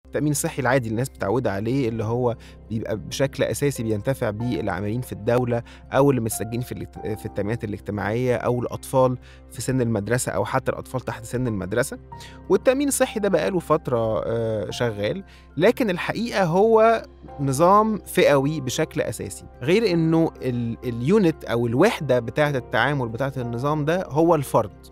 التأمين الصحي العادي اللي الناس متعودة عليه اللي هو بيبقى بشكل أساسي بينتفع بيه العاملين في الدولة أو اللي متسجلين في الاجت- في التأمينات الاجتماعية أو الأطفال في سن المدرسة أو حتى الأطفال تحت سن المدرسة والتأمين الصحي ده بقاله فترة آه، شغال لكن الحقيقة هو نظام فئوي بشكل أساسي غير إنه ال- اليونت أو الوحدة بتاعة التعامل بتاعة النظام ده هو الفرد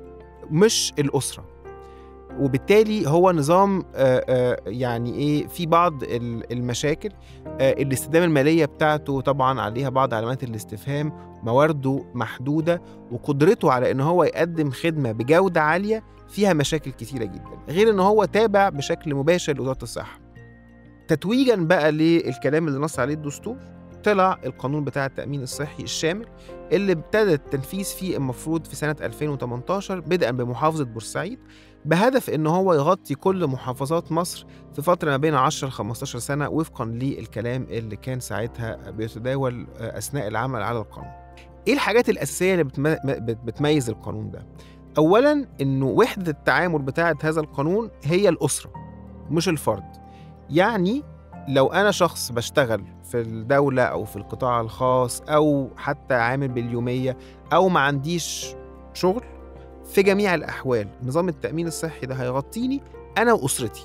مش الأسرة وبالتالي هو نظام آه، آه، يعني ايه في بعض ال- المشاكل آه، الاستدامه الماليه بتاعته طبعا عليها بعض علامات الاستفهام موارده محدوده وقدرته على ان هو يقدم خدمه بجوده عاليه فيها مشاكل كتيره جدا غير ان هو تابع بشكل مباشر لوزاره الصحه تتويجا بقى للكلام اللي نص عليه الدستور طلع القانون بتاع التأمين الصحي الشامل اللي ابتدى التنفيذ فيه المفروض في سنة 2018 بدءا بمحافظة بورسعيد بهدف ان هو يغطي كل محافظات مصر في فتره ما بين 10 ل 15 سنه وفقا للكلام اللي كان ساعتها بيتداول آه، اثناء العمل على القانون. ايه الحاجات الاساسيه اللي بتم- بت- بتميز القانون ده؟ اولا انه وحده التعامل بتاعه هذا القانون هي الاسره مش الفرد. يعني لو انا شخص بشتغل في الدوله او في القطاع الخاص او حتى عامل باليوميه او ما عنديش شغل في جميع الأحوال نظام التأمين الصحي ده هيغطيني أنا وأسرتي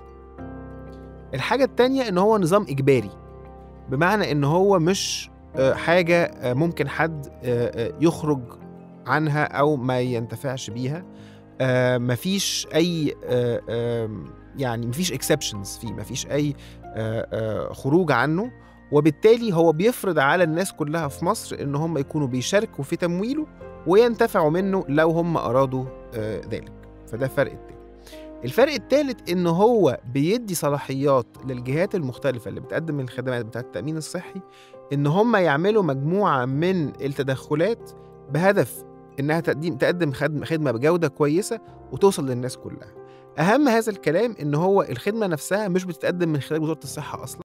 الحاجة التانية إن هو نظام إجباري بمعنى إن هو مش آه، حاجة آه، ممكن حد آه، آه، يخرج عنها أو ما ينتفعش بيها آه، مفيش أي آه، آم، يعني مفيش اكسبشنز فيه مفيش أي آه، آه، خروج عنه وبالتالي هو بيفرض على الناس كلها في مصر إن هم يكونوا بيشاركوا في تمويله وينتفعوا منه لو هم أرادوا آه، ذلك فده الفرق التاني الفرق الثالث ان هو بيدي صلاحيات للجهات المختلفه اللي بتقدم الخدمات بتاعه التامين الصحي ان هم يعملوا مجموعه من التدخلات بهدف انها تقديم تقدم خدمه خدمه بجوده كويسه وتوصل للناس كلها اهم هذا الكلام ان هو الخدمه نفسها مش بتتقدم من خلال وزاره الصحه اصلا